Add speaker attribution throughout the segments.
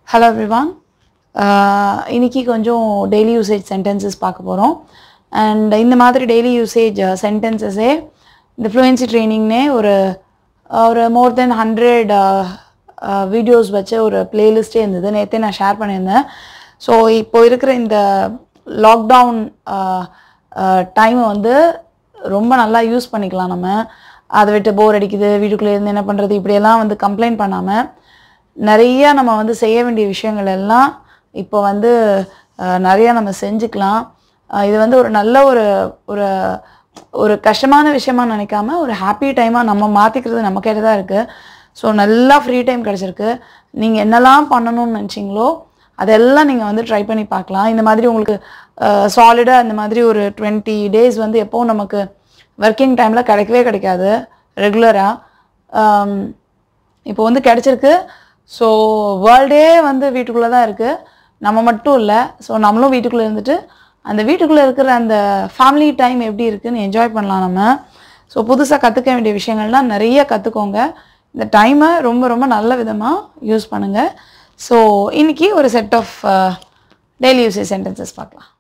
Speaker 1: Hello everyone இன்னைக்கு கொஞ்சம் daily usage sentences பார்க்க போகிறோம் அண்ட் இந்த மாதிரி டெய்லி யூசேஜ் சென்டென்சஸே இந்த ஃப்ளூயன்சி ட்ரைனிங்னே ஒரு ஒரு மோர் தென் ஹண்ட்ரட் வீடியோஸ் வச்ச ஒரு பிளேலிஸ்ட்டே இருந்தது நேற்றே நான் ஷேர் பண்ணியிருந்தேன் ஸோ இப்போ இருக்கிற இந்த லாக்டவுன் டைமை வந்து ரொம்ப நல்லா யூஸ் பண்ணிக்கலாம் நம்ம அதை விட்டு போர் அடிக்குது வீட்டுக்குள்ளே இருந்து என்ன பண்ணுறது இப்படியெல்லாம் வந்து கம்ப்ளைண்ட் பண்ணாமல் நிறைய நம்ம வந்து செய்ய வேண்டிய விஷயங்கள் எல்லாம் இப்போ வந்து அஹ், நிறைய நம்ம செஞ்சுக்கலாம் அஹ், இது வந்து ஒரு நல்ல ஒரு ஒரு ஒரு கஷ்டமான விஷயமா நினைக்காம ஒரு ஹாப்பி டைமாக நம்ம மாற்றிக்கிறது நம்ம கையில் தான் இருக்குது ஸோ நல்லா ஃப்ரீ டைம் கிடச்சிருக்கு நீங்கள் என்னெல்லாம் பண்ணணும்னு நினச்சிங்களோ அதெல்லாம் நீங்கள் வந்து ட்ரை பண்ணி பார்க்கலாம் இந்த மாதிரி உங்களுக்கு சாலிடாக இந்த மாதிரி ஒரு டுவெண்ட்டி டேஸ் வந்து எப்போவும் நமக்கு ஒர்க்கிங் டைமில் கிடைக்கவே கிடைக்காது ரெகுலராக இப்போ வந்து கிடச்சிருக்கு ஸோ வேர்ல்டே வந்து வீட்டுக்குள்ளே தான் இருக்குது நம்ம மட்டும் இல்லை ஸோ நம்மளும் வீட்டுக்குள்ளே இருந்துட்டு அந்த வீட்டுக்குள்ளே இருக்கிற அந்த ஃபேமிலி டைம் எப்படி இருக்குன்னு என்ஜாய் பண்ணலாம் நம்ம ஸோ புதுசாக கற்றுக்க வேண்டிய விஷயங்கள்லாம் நிறைய கற்றுக்கோங்க இந்த டைமை ரொம்ப ரொம்ப நல்ல விதமாக யூஸ் பண்ணுங்கள் ஸோ இன்னைக்கு ஒரு set of daily usage sentences பார்க்கலாம்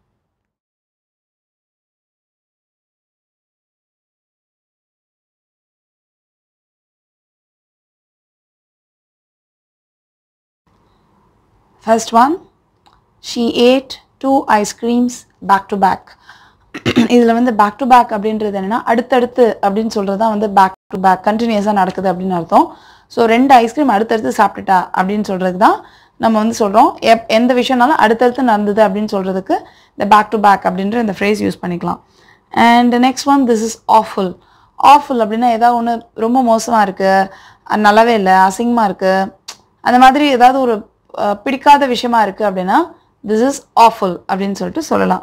Speaker 1: First one, she ate two ice creams back to back. இதில் வந்து பேக் டு பேக் அப்படின்றது என்னன்னா அடுத்தடுத்து அப்படின்னு சொல்கிறது தான் வந்து பேக் டு பேக் கண்டினியூஸாக நடக்குது அப்படின்னு அர்த்தம் ஸோ ரெண்டு ஐஸ்கிரீம் அடுத்தடுத்து சாப்பிட்டுட்டா அப்படின்னு சொல்கிறது தான் நம்ம வந்து சொல்கிறோம் எப் எந்த விஷயம்னாலும் அடுத்தடுத்து நடந்தது அப்படின்னு சொல்கிறதுக்கு இந்த பேக் டு பேக் அப்படின்ற இந்த ஃப்ரேஸ் யூஸ் பண்ணிக்கலாம் and next one this is awful awful அப்படின்னா ஏதாவது ஒன்று ரொம்ப மோசமாக இருக்குது நல்லாவே இல்லை அசிங்கமாக இருக்குது அந்த மாதிரி ஏதாவது ஒரு அஹ், பிடிக்காத விஷயமா இருக்குது அப்படின்னா திஸ் இஸ் ஆஃபுல் அப்படின்னு சொல்லிட்டு சொல்லலாம்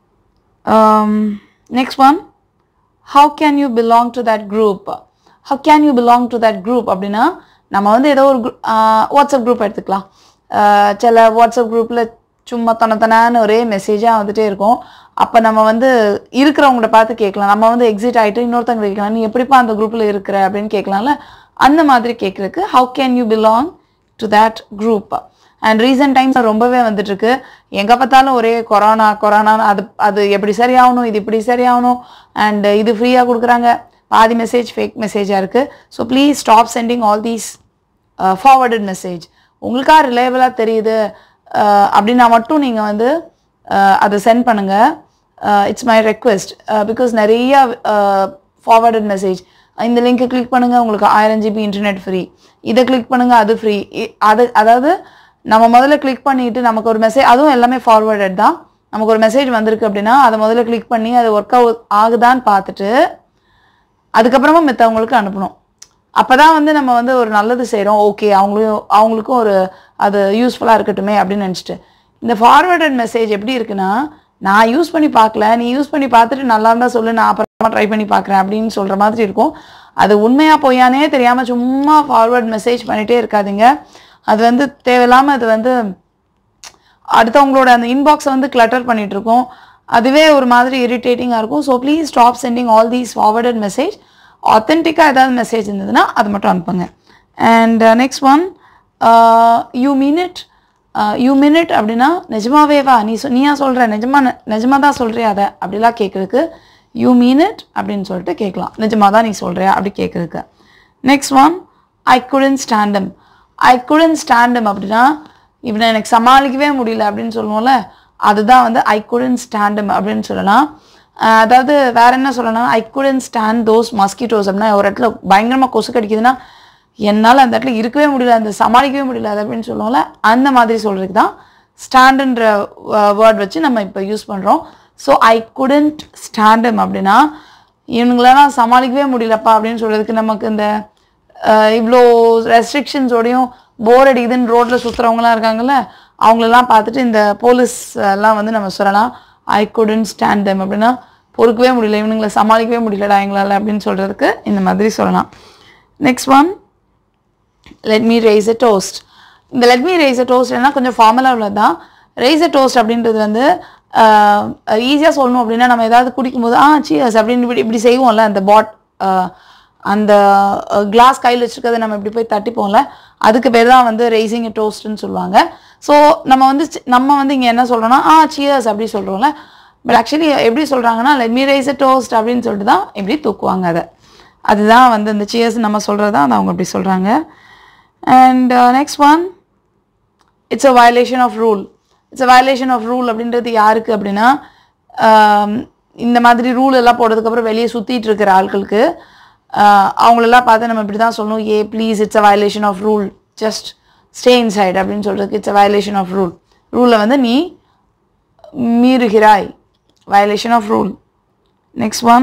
Speaker 1: next one how can you belong to that group how can you belong to that group அப்படின்னா நம்ம வந்து ஏதோ ஒரு group- ஆஹ் வாட்ஸ்அப் குரூப் எடுத்துக்கலாம் ஆஹ் சில வாட்ஸ்அப் குரூப்பில் சும்மா தனத்தனான்னு ஒரே மெசேஜாக வந்துட்டே இருக்கும் அப்போ நம்ம வந்து இருக்கிறவங்கள பார்த்து கேட்கலாம் நம்ம வந்து எக்ஸிட் ஆகிட்டு இன்னொருத்தவங்க கேட்கலாம் நீ எப்படிப்பா அந்த குரூப்பில் இருக்கிற அப்படின்னு கேட்கலாம்ல அந்த மாதிரி கேட்குறதுக்கு how can you belong to that group and recent times ரொம்பவே வந்துட்டு இருக்கு எங்கே பார்த்தாலும் ஒரே கொரோனா கொரோனா அது அது எப்படி சரியாகணும் இது இப்படி சரியாகணும் அண்ட் இது ஃப்ரீயாக கொடுக்குறாங்க பாதி மெசேஜ் ஃபேக் மெசேஜாக இருக்குது so please stop sending all these forwarded message உங்களுக்கா ரிலேபிளாக தெரியுது uh, அப்படின்னா மட்டும் நீங்கள் வந்து uh, அதை சென்ட் பண்ணுங்கள் இட்ஸ் மை ரெக்வெஸ்ட் பிகாஸ் நிறைய ஃபார்வர்டட் மெசேஜ் இந்த லிங்க்கை கிளிக் பண்ணுங்கள் உங்களுக்கு ஆயிரம் ஜிபி இன்டர்நெட் ஃப்ரீ இதை கிளிக் பண்ணுங்கள் அது ஃப்ரீ அது அதாவது நம்ம முதல்ல கிளிக் பண்ணிட்டு நமக்கு ஒரு மெசேஜ் அதுவும் எல்லாமே ஃபார்வர்டட் தான் நமக்கு ஒரு மெசேஜ் வந்திருக்கு அப்படின்னா அதை முதல்ல கிளிக் பண்ணி அது ஒர்க் அவுட் ஆகுதான்னு பார்த்துட்டு அதுக்கப்புறமா மித்தவங்களுக்கு அனுப்பணும் அப்பதான் வந்து நம்ம வந்து ஒரு நல்லது செய்கிறோம் ஓகே அவங்களையும் அவங்களுக்கும் ஒரு அது யூஸ்ஃபுல்லாக இருக்கட்டுமே அப்படின்னு நினச்சிட்டு இந்த ஃபார்வர்டட் மெசேஜ் எப்படி இருக்குன்னா நான் யூஸ் பண்ணி பார்க்கல நீ யூஸ் பண்ணி பார்த்துட்டு நல்லா இருந்தால் சொல்லு நான் அப்புறமா ட்ரை பண்ணி பார்க்குறேன் அப்படின்னு சொல்கிற மாதிரி இருக்கும் அது உண்மையா பொய்யானே தெரியாமல் சும்மா ஃபார்வர்ட் மெசேஜ் பண்ணிகிட்டே இருக்காதீங்க அது வந்து தேவையில்லாமல் அது வந்து அடுத்தவங்களோட அந்த இன்பாக்ஸை வந்து கிளட்டர் பண்ணிட்டு இருக்கோம் அதுவே ஒரு மாதிரி இரிட்டேட்டிங்காக இருக்கும் so please stop sending all these forwarded message ஆத்தென்டிக்காக ஏதாவது மெசேஜ் இருந்ததுன்னா அது மட்டும் அனுப்புங்க and next one you mean it you mean it அப்படின்னா நிஜமாவே வா நீ சொ நீயா சொல்கிற நிஜமா நிஜமாக தான் சொல்கிறியா அதை அப்படிலாம் கேட்குறதுக்கு யூ மீன் அப்படின்னு சொல்லிட்டு கேட்கலாம் நிஜமாக தான் நீ சொல்கிறியா அப்படி கேட்குறதுக்கு நெக்ஸ்ட் ஒன் ஐ குடன் ஸ்டாண்டம் ஐ குடன் ஸ்டாண்டம் அப்படின்னா இவனை எனக்கு சமாளிக்கவே முடியல அப்படின்னு சொல்லுவோம்ல அதுதான் வந்து ஐ குடன் ஸ்டாண்டம் அப்படின்னு சொல்லலாம் அஹ் அதாவது வேற என்ன சொல்லலாம் I couldn't stand those mosquitoes அப்படின்னா ஒரு இடத்துல பயங்கரமாக கொசு கடிக்குதுன்னா என்னால் அந்த இடத்துல இருக்கவே முடியல அந்த சமாளிக்கவே முடியல அது அப்படின்னு சொல்லுவோம்ல அந்த மாதிரி சொல்கிறதுக்கு தான் ஸ்டாண்டுன்ற வேர்ட் வச்சு நம்ம இப்போ யூஸ் பண்ணுறோம் ஸோ ஐ குடன்ட் ஸ்டாண்டம் அப்படின்னா இவனுங்களெல்லாம் சமாளிக்கவே முடியலப்பா அப்படின்னு சொல்கிறதுக்கு நமக்கு இந்த அஹ், இவ்வளோ ரெஸ்ட்ரிக்ஷன்ஸோடையும் போர் அடிக்குதுன்னு ரோட்டில் சுற்றுறவங்களாம் இருக்காங்கல்ல அவங்களெல்லாம் பார்த்துட்டு இந்த போலீஸ் எல்லாம் வந்து நம்ம சொல்லலாம் ஐ குடன்ட் ஸ்டாண்ட் them அப்படின்னா பொறுக்கவே முடியல இவனுங்களை சமாளிக்கவே முடியலடா எங்களால் அப்படின்னு சொல்கிறதுக்கு இந்த மாதிரி சொல்லலாம் next one let me raise a toast இந்த let me raise a toast என்ன கொஞ்சம் ஃபார்மலாக உள்ளது தான் ரைஸ் a டோஸ்ட் அப்படின்றது வந்து ஈஸியாக சொல்லணும் அப்படின்னா நம்ம ஏதாவது குடிக்கும்போது ஆ சீயர்ஸ் அப்படின்னு இப்படி இப்படி செய்வோம்ல அந்த பாட் அந்த கிளாஸ் கையில் வச்சுருக்கிறத நம்ம இப்படி போய் தட்டிப்போம்ல அதுக்கு பேர் தான் வந்து ரேசிங் எ டோஸ்ட்னு சொல்லுவாங்க ஸோ நம்ம வந்து சி- நம்ம வந்து இங்கே என்ன சொல்கிறோன்னா ஆ சியர்ஸ் அப்படி சொல்கிறோம்ல பட் ஆக்சுவலி எப்படி சொல்கிறாங்கன்னா let me raise a toast அப்படின்னு சொல்லிட்டு தான் இப்படி தூக்குவாங்க அதை அதுதான் வந்து இந்த சியர்ஸ் நம்ம சொல்கிறது தான் அதை அவங்க இப்படி சொல்கிறாங்க and next one it's a violation of rule it's a violation of rule அப்படின்றது யாருக்கு அப்படின்னா ஆம், இந்த மாதிரி ரூல் எல்லாம் போட்டதுக்கப்புறம் வெளியே சுற்றிட்டு இருக்கிற ஆட்களுக்கு ஆஹ், அவங்களெல்லாம் பார்த்து நம்ம இப்படி தான் சொல்லணும் ஏ please it's a violation of rule just stay inside அப்படின்னு சொல்கிறதுக்கு it's a violation of rule ரூலை வந்து நீ மீறுகிறாய் violation of rule next one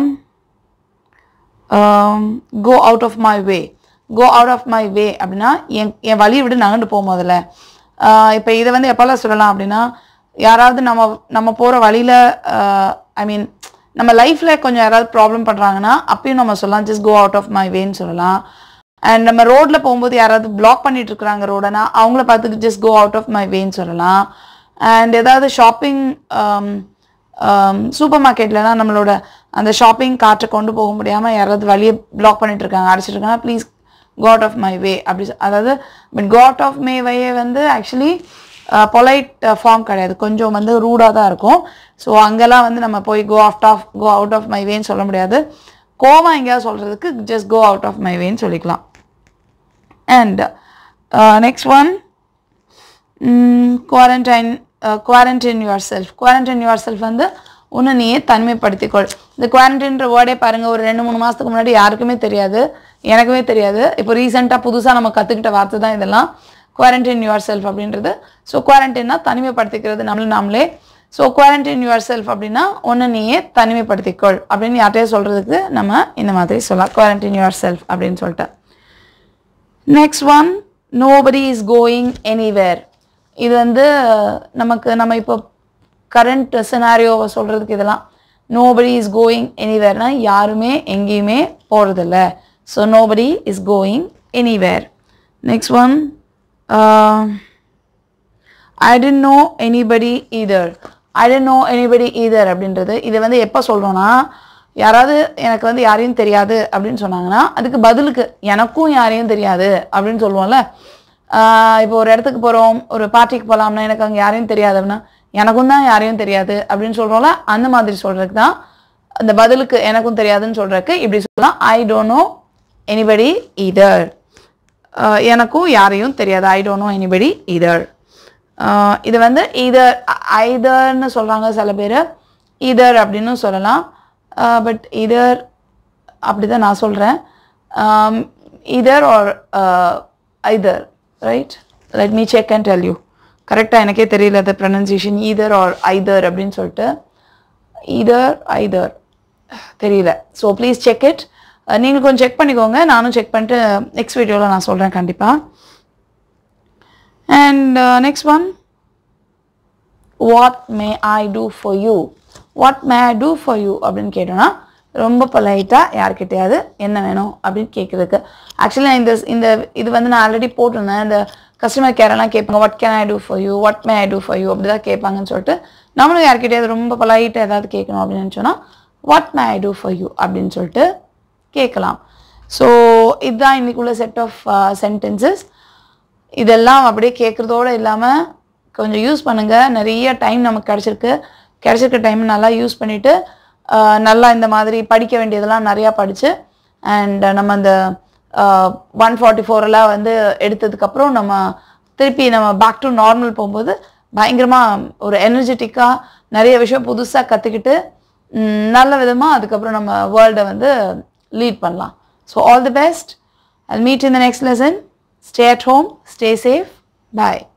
Speaker 1: go out of my way go out of my way அப்படின்னா என் என் வழியை விட்டு நகண்டு போகும் முதல்ல இப்போ இதை வந்து எப்போல்லாம் சொல்லலாம் அப்படின்னா யாராவது நம்ம நம்ம போகிற வழியில் ஐ மீன் நம்ம லைஃப்பில் கொஞ்சம் யாராவது ப்ராப்ளம் பண்ணுறாங்கன்னா அப்பயும் நம்ம சொல்லலாம் just go out of my வேன்னு சொல்லலாம் அண்ட் நம்ம ரோட்டில் போகும்போது யாராவது பிளாக் பண்ணிட்டு இருக்கிறாங்க ரோடனா அவங்கள பார்த்து just go out of my வேன்னு சொல்லலாம் அண்ட் ஏதாவது ஷாப்பிங் சூப்பர் மார்க்கெட்லலாம் நம்மளோட அந்த ஷாப்பிங் கார்ட்டை கொண்டு போக முடியாமல் யாராவது வழியை பிளாக் பண்ணிட்டு இருக்காங்க அடிச்சிட்டு இருக்காங்க please get off my way அப்படி சொ- அதாவது பட் காட் ஆஃப் மே வேயே வந்து ஆக்சுவலி பொலைட் ஃபார்ம் கிடையாது கொஞ்சம் வந்து ரூடாக தான் இருக்கும் ஸோ அங்கெல்லாம் வந்து நம்ம போய் go aft of go out of my வேன்னு சொல்ல முடியாது கோவா எங்கேயாவது சொல்கிறதுக்கு just go out of my வேன்னு சொல்லிக்கலாம் and next one quarantine quarantine yourself quarantine yourself வந்து உன்னை நீயே தனிமைப்படுத்திக்கொள் இந்த குவாரண்டைன்ற வேர்டே பாருங்கள் ஒரு ரெண்டு மூணு மாதத்துக்கு முன்னாடி யாருக்குமே தெரியாது எனக்குமே தெரியாது இப்போ ரீசெண்டாக புதுசாக நம்ம கற்றுக்கிட்ட வார்த்தை தான் இதெல்லாம் குவாரண்டைன் யுவர் செல்ஃப் அப்படின்றது ஸோ குவாரண்டைன்னா தனிமைப்படுத்திக்கிறது நம்மள நாமளே ஸோ குவாரண்டைன் யுவர் செல்ஃப் அப்படின்னா ஒன்று நீயே தனிமைப்படுத்திக்கொள் அப்படின்னு யார்கிட்டயே சொல்கிறதுக்கு நம்ம இந்த மாதிரி சொல்லலாம் குவாரண்டைன் யுவர் செல்ஃப் அப்படின்னு சொல்லிட்டு next one nobody is going anywhere இது வந்து நமக்கு நம்ம இப்போ கரண்ட் சினாரியோவை சொல்கிறதுக்கு இதெல்லாம் நோபடி இஸ் கோயிங் எனிவேர்னா யாருமே எங்கேயுமே போகிறதில்ல so nobody is going anywhere next one I don't know anybody either I don't know anybody either அப்படின்றது இது வந்து எப்போ சொல்கிறோன்னா யாராவது எனக்கு வந்து யாரையும் தெரியாது அப்படின்னு சொன்னாங்கன்னா அதுக்கு பதிலுக்கு எனக்கும் யாரையும் தெரியாது அப்படின்னு சொல்லுவோம்ல ஆஹ் இப்போ ஒரு இடத்துக்கு போகிறோம் ஒரு பார்ட்டிக்கு போகலாம்னா எனக்கு அங்கே யாரையும் தெரியாது அப்படின்னா எனக்கும் தான் யாரையும் தெரியாது அப்படின்னு சொல்கிறோம்ல அந்த மாதிரி சொல்கிறதுக்கு தான் அந்த பதிலுக்கு எனக்கும் தெரியாதுன்னு சொல்கிறதுக்கு இப்படி சொல்லலாம் I don't know anybody either எனக்கும் யாரையும் தெரியாது I don't know anybody either இது வந்து இதர் ஐதர்னு சொல்கிறாங்க சில பேர் இதர் அப்படின்னு சொல்லலாம் பட் இதர் அப்படி தான் நான் சொல்கிறேன் either or either right let me check and tell you கரெக்டாக எனக்கே தெரியல அது ப்ரனன்சியேஷன் ஈதர் ஆர் ஐதர் அப்படின்னு சொல்லிட்டு ஈதர் ஐதர் தெரியல ஸோ ப்ளீஸ் செக் இட் நீங்கள் கொஞ்சம் செக் பண்ணிக்கோங்க நானும் செக் பண்ணிட்டு நெக்ஸ்ட் வீடியோவில் நான் சொல்கிறேன் கண்டிப்பாக and next one what may I do for you what may I do for you அப்படின்னு கேட்டோன்னா ரொம்ப பொலைட்டாக யார்கிட்டயாவது என்ன வேணும் அப்படின்னு கேட்குறதுக்கு ஆக்சுவலி இந்த இந்த இது வந்து நான் ஆல்ரெடி போட்டிருந்தேன் இந்த கஸ்டமர் கேரெல்லாம் கேட்பாங்க what can I do for you what may I do for you அப்படி தான் கேட்பாங்கன்னு சொல்லிட்டு நம்மளும் யார்கிட்டயாவது ரொம்ப பொலைட்டாக ஏதாவது கேட்கணும் அப்படின்னு நினச்சோன்னா what may I do for you அப்படின்னு சொல்லிட்டு கேட்கலாம் ஸோ இதுதான் இன்னைக்குள்ள செட் ஆஃப் சென்டென்சஸ் இதெல்லாம் அப்படியே கேட்குறதோடு இல்லாமல் கொஞ்சம் யூஸ் பண்ணுங்கள் நிறைய டைம் நமக்கு கிடச்சிருக்கு கிடச்சிருக்க டைம் நல்லா யூஸ் பண்ணிவிட்டு நல்லா இந்த மாதிரி படிக்க வேண்டியதெல்லாம் நிறையா படித்து அண்ட் நம்ம அந்த ஒன் ஃபார்ட்டி ஃபோரெல்லாம் வந்து எடுத்ததுக்கப்புறம் நம்ம திருப்பி நம்ம பேக் டு நார்மல் போகும்போது பயங்கரமாக ஒரு எனர்ஜெட்டிக்காக நிறைய விஷயம் புதுசாக கற்றுக்கிட்டு நல்ல விதமாக அதுக்கப்புறம் நம்ம வேர்ல்டை வந்து லீட் பண்ணலாம் so all the best I'll meet you in the next lesson. Stay at home, stay safe. Bye.